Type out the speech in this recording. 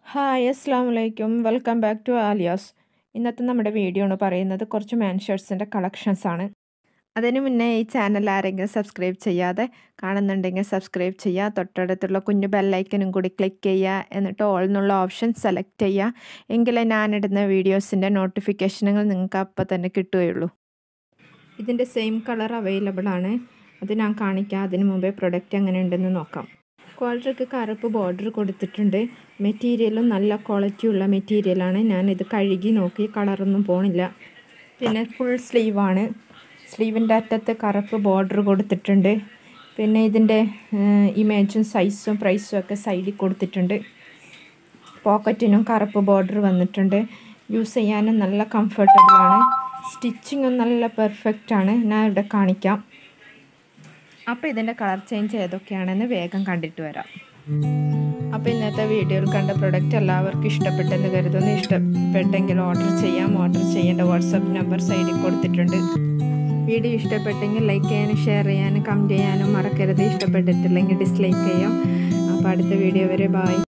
hi അസ്സാം വലൈക്കും welcome back to Aaliya's ഇന്നത്തെ നമ്മുടെ വീഡിയോ ആണ് പറയുന്നത് കുറച്ച് മാൻ ഷർട്ട്സിൻ്റെ കളക്ഷൻസ് ആണ് അതിനു മുന്നേ ഈ ചാനൽ ആരെങ്കിലും സബ്സ്ക്രൈബ് ചെയ്യാതെ കാണുന്നുണ്ടെങ്കിൽ സബ്സ്ക്രൈബ് ചെയ്യുക തൊട്ടടുത്തുള്ള കുഞ്ഞു ബെല്ലൈക്കനും കൂടി ക്ലിക്ക് ചെയ്യുക എന്നിട്ട് ഓൾ എന്നുള്ള ഓപ്ഷൻ സെലക്ട് ചെയ്യുക എങ്കിലേ ഞാനിടുന്ന വീഡിയോസിൻ്റെ നോട്ടിഫിക്കേഷനുകൾ നിങ്ങൾക്ക് അപ്പോൾ തന്നെ കിട്ടുകയുള്ളൂ ഇതിൻ്റെ സെയിം കളർ അവൈലബിൾ ആണ് അത് ഞാൻ കാണിക്കാം അതിന് മുമ്പേ പ്രൊഡക്റ്റ് എങ്ങനെ ഉണ്ടെന്ന് നോക്കാം ക്വാളിറ്റിക്ക് കറുപ്പ് ബോർഡർ കൊടുത്തിട്ടുണ്ട് മെറ്റീരിയലും നല്ല ക്വാളിറ്റി ഉള്ള മെറ്റീരിയലാണ് ഞാനിത് കഴുകി നോക്കി കളറൊന്നും പോണില്ല പിന്നെ ഫുൾ സ്ലീവാണ് സ്ലീവിൻ്റെ അറ്റത്ത് കറുപ്പ് ബോർഡർ കൊടുത്തിട്ടുണ്ട് പിന്നെ ഇതിൻ്റെ ഇമേജും സൈസും പ്രൈസും ഒക്കെ സൈഡിൽ കൊടുത്തിട്ടുണ്ട് പോക്കറ്റിനും കറുപ്പ് ബോർഡർ വന്നിട്ടുണ്ട് യൂസ് ചെയ്യാനും നല്ല കംഫർട്ടബിളാണ് സ്റ്റിച്ചിങ്ങും നല്ല പെർഫെക്റ്റ് ആണ് ഞാൻ ഇവിടെ കാണിക്കാം അപ്പോൾ ഇതിൻ്റെ കളർ ചേഞ്ച് ഏതൊക്കെയാണെന്ന് വേഗം കണ്ടിട്ട് വരാം അപ്പോൾ ഇന്നത്തെ വീഡിയോയിൽ കണ്ട പ്രൊഡക്റ്റ് എല്ലാവർക്കും ഇഷ്ടപ്പെട്ടെന്ന് കരുതുന്നു ഇഷ്ടപ്പെട്ടെങ്കിൽ ഓർഡർ ചെയ്യാം ഓർഡർ ചെയ്യേണ്ട വാട്സപ്പ് നമ്പർ സൈഡിൽ കൊടുത്തിട്ടുണ്ട് വീഡിയോ ഇഷ്ടപ്പെട്ടെങ്കിൽ ലൈക്ക് ചെയ്യാനും ഷെയർ ചെയ്യാനും കമൻറ്റ് ചെയ്യാനും മറക്കരുത് ഇഷ്ടപ്പെട്ടിട്ടില്ലെങ്കിൽ ഡിസ്ലൈക്ക് ചെയ്യാം അപ്പോൾ അടുത്ത വീഡിയോ വരെ ബായ്